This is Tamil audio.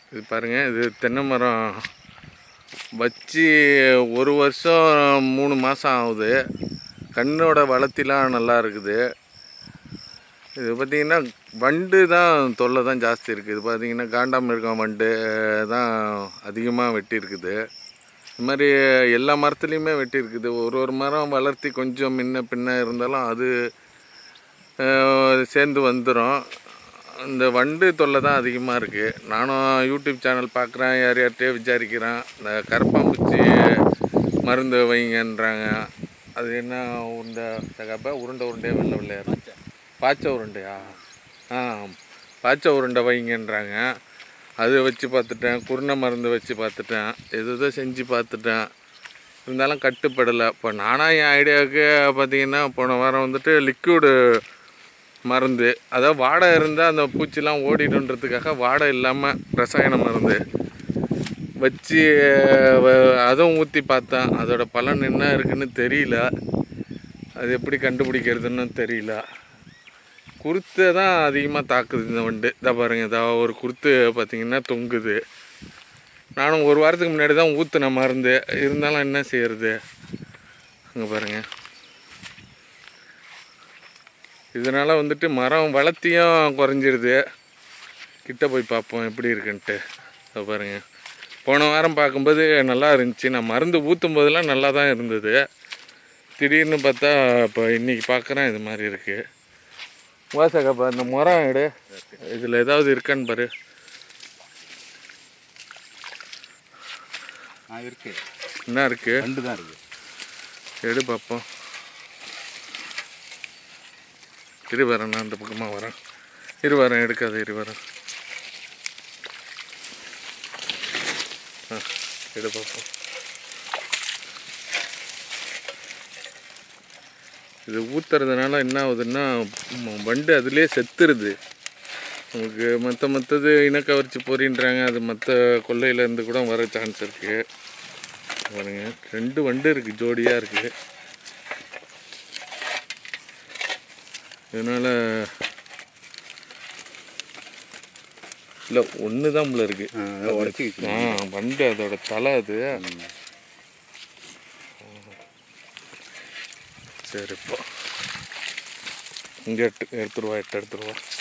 இது பாருங்க இது தென்னை மரம் வச்சு ஒரு வருஷம் மூணு மாதம் ஆகுது கண்ணோட வளர்த்திலாம் நல்லா இருக்குது இது பார்த்திங்கன்னா வண்டு தான் தொல்லை தான் ஜாஸ்தி இருக்குது இது பார்த்திங்கன்னா காண்டாமிருகம் வண்டு தான் அதிகமாக வெட்டியிருக்குது இது மாதிரி எல்லா மரத்துலேயுமே வெட்டியிருக்குது ஒரு ஒரு மரம் வளர்த்தி கொஞ்சம் முன்ன பின்ன இருந்தாலும் அது அஹ், சேர்ந்து வந்துடும் இந்த வண்டு தொல்லை தான் அதிகமாக இருக்குது நானும் யூடியூப் சேனல் பார்க்குறேன் யார் யார்கிட்டயோ விசாரிக்கிறேன் இந்த கரப்பாம்பூச்சி மருந்து வைங்கன்றாங்க அது என்ன உருண்டை தகப்ப உருண்டை உருண்டையா வெள்ளை வெள்ளையா பாச்சை உருண்டையா ஆ பாச்சை உருண்டை வைங்கன்றாங்க அது வச்சு பார்த்துட்டேன் குருணை மருந்து வச்சு பார்த்துட்டேன் எது எதோ செஞ்சு பார்த்துட்டேன் இருந்தாலும் கட்டுப்படலை இப்போ நானாக என் ஐடியாவுக்கு பார்த்தீங்கன்னா போன வாரம் வந்துட்டு லிக்விடு மருந்து அதாவது வாடை இருந்தால் அந்த பூச்சிலாம் ஓடிடுன்றதுக்காக வாடை இல்லாமல் ரசாயன மருந்து வச்சு வ- அதுவும் ஊற்றி பார்த்தேன் அதோட பலன் என்ன இருக்குன்னு தெரியல அது எப்படி கண்டுபிடிக்கிறதுன்னு தெரியல குருத்தை தான் அதிகமாக தாக்குது இந்த வண்டு இதை பாருங்க இதா ஒரு குருத்து பார்த்தீங்கன்னா தொங்குது நானும் ஒரு வாரத்துக்கு முன்னாடி தான் ஊற்றின மருந்து இருந்தாலும் என்ன செய்யறது அங்கே பாருங்க இதனால் வந்துட்டு மரம் வளர்த்தியும் குறைஞ்சிருது கிட்ட போய் பார்ப்போம் எப்படி இருக்குன்ட்டு இதோ பாருங்க போன வாரம் பார்க்கும்போது நல்லா இருந்துச்சு நான் மருந்து ஊற்றும் போதெல்லாம் நல்லா தான் இருந்தது திடீர்னு பார்த்தா இப்போ இன்றைக்கி பார்க்குறேன் இது மாதிரி இருக்குது வாசகப்பா இந்த மரம் எடு இதில் ஏதாவது இருக்கான்னு பாரு ஆ இருக்கு என்ன இருக்குது ரெண்டு தான் இருக்கு எடு பார்ப்போம் இரு வரேன் நான் இந்த பக்கமாக வரேன் இரு வரேன் எடுக்காத இரு வரேன் ஆ எடு பார்ப்போம் இது ஊத்துறதுனால என்ன ஆகுதுன்னா ம- வண்டு அதுலேயே செத்துருது நமக்கு மற்ற மற்றது இனக்கவர்ச்சி பொறின்றாங்க அது மற்ற கொள்ளையிலேருந்து கூட வர சான்ஸ் இருக்குது பாருங்க ரெண்டு வண்டு இருக்குது ஜோடியாக இருக்குது இதனால் இல்லை ஒன்று தான் போல இருக்கு உடச்சி ஆ வண்டு அதோட தலை அது சரி இப்போ இங்கே எடுத்து எடுத்துருவா எட்டு எடுத்துருவா